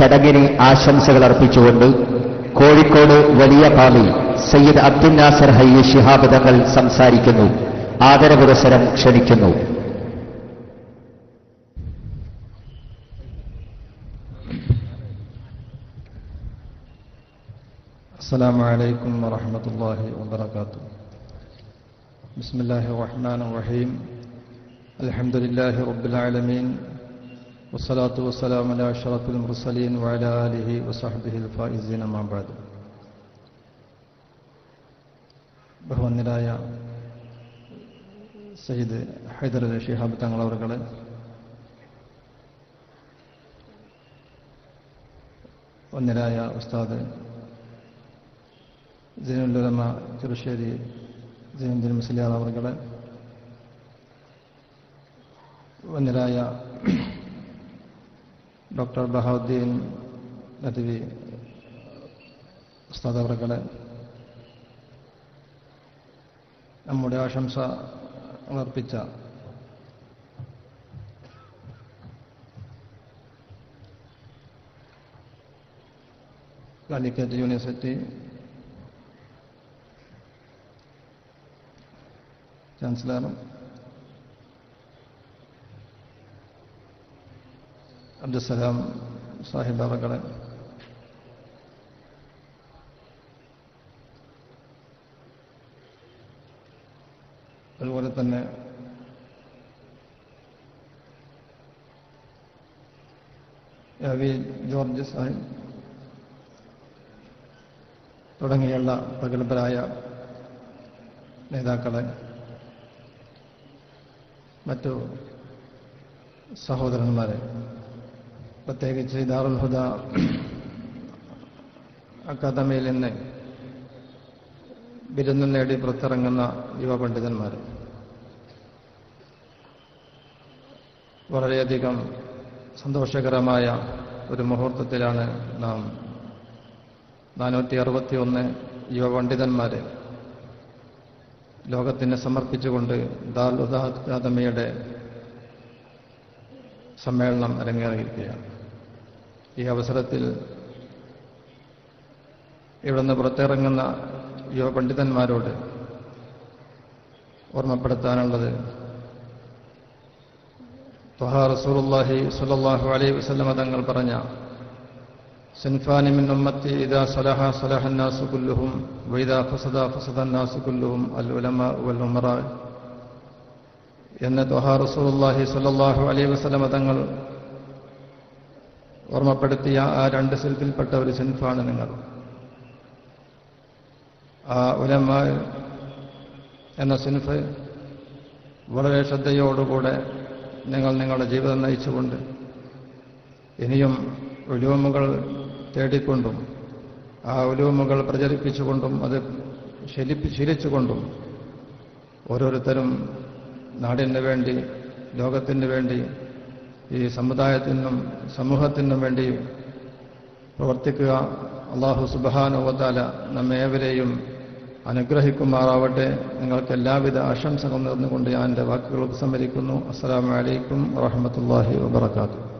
ചടങ്ങിന് ആശംസകൾ അർപ്പിച്ചുകൊണ്ട് കോഴിക്കോട് വലിയ പാളി സയ്യിദ് അബ്ദുൽ നാസർ ഹയ്യ ശിഹാബ് തങ്ങൾ സംസാരിക്കുന്നു ആദരപുരസരം ക്ഷണിക്കുന്നു السلام عليكم ورحمة الله وبركاته بسم الله الرحمن الرحيم الحمد لله رب العالمين والصلاة والسلام على أشرف المرسلين وعلى آله وصحبه الفائزين ما بعد ബഹുവന്യരായ സയ്യിദ് ഹൈദർ അലി ഷിഹാബ് തങ്ങളവറുകളെ വന്യരായ ഉസ്താദ് ജൈനുല്ലമ ചെറുശ്ശേരി ജൈനുദ്ദീൻ മുസ്ലിയാർ അവർകളെ വന്യരായ ഡോക്ടർ ബഹാവുദ്ദീൻ നദ്വി ഉസ്താദ് അവർകളെ നമ്മുടെ ആശംസ അർപ്പിച്ച കാലിക്കറ്റ് യൂണിവേഴ്സിറ്റി ചാൻസലറും അബ്ദുസലാം സാഹിബ് അവകളെ അതുപോലെ തന്നെ വി ജോർജ് സാഹിബ് തുടങ്ങിയുള്ള പ്രഗത്ഭരായ നേതാക്കളെ മറ്റു സഹോദരന്മാരെ പ്രത്യേകിച്ച് ദാറുൽ ഹുദ അക്കാദമിയിൽ നിന്ന് ബിരുദം നേടി പുറത്തിറങ്ങുന്ന യുവ പണ്ഡിതന്മാർ വളരെയധികം സന്തോഷകരമായ ഒരു മുഹൂർത്തത്തിലാണ് നാം നാനൂറ്റി അറുപത്തി ഒന്ന് യുവ പണ്ഡിതന്മാരെ ലോകത്തിന് സമർപ്പിച്ചുകൊണ്ട് ദാൽ ഉദ അക്കാദമിയുടെ സമ്മേളനം അരങ്ങേറിയിരിക്കുകയാണ് ഈ അവസരത്തിൽ ഇവിടുന്ന് പുറത്തിറങ്ങുന്ന യുവ പണ്ഡിതന്മാരോട് ഓർമ്മപ്പെടുത്താനുള്ളത് ത്വഹ റസൂലുള്ളാഹി സ്വല്ലല്ലാഹു അലൈഹി വസല്ലമ തങ്ങൾ പറഞ്ഞ സിൻഫാനി മിൻ ഉമ്മത്തി ഇദാ സലഹ സലഹ الناس كلهم وإذا فسد فسد الناس كلهم العلماء والأمراء എന്ന് ത്വഹ റസൂലുള്ളാഹി സ്വല്ലല്ലാഹു അലൈഹി വസല്ലമ തങ്ങൾ ഓർമ്മപ്പെടുത്തിയ ആ രണ്ട് സിൽപ്പിൽപ്പെട്ട ഒരു സിൻഫാണ് നിങ്ങൾ ആ ഉലമ എന്ന സിൻഫ് വളരെ ശ്രദ്ധയോടുകൂടെ നിങ്ങൾ നിങ്ങളുടെ ജീവിതം നയിച്ചുകൊണ്ട് ഇനിയും ഉലൂമുകൾ തേടിക്കൊണ്ടും ആ ഉലൂമുകൾ പ്രചരിപ്പിച്ചുകൊണ്ടും അത് ശലിപ്പി ശീലിച്ചുകൊണ്ടും ഓരോരുത്തരും നാടിന് വേണ്ടി ലോകത്തിന് വേണ്ടി ഈ സമുദായത്തിനും സമൂഹത്തിനും വേണ്ടി പ്രവർത്തിക്കുക അള്ളാഹു സുബാനുവത്താല നമ്മേവരെയും അനുഗ്രഹിക്കുമാറാവട്ടെ നിങ്ങൾക്ക് എല്ലാവിധ ആശംസകൾ നേർന്നുകൊണ്ട് ഞാൻ എൻ്റെ വാക്കുകൾ ഉപസംഹരിക്കുന്നു അസ്സലാമു അലൈക്കും വറഹമത്തല്ലാഹി വബർക്കാത്തു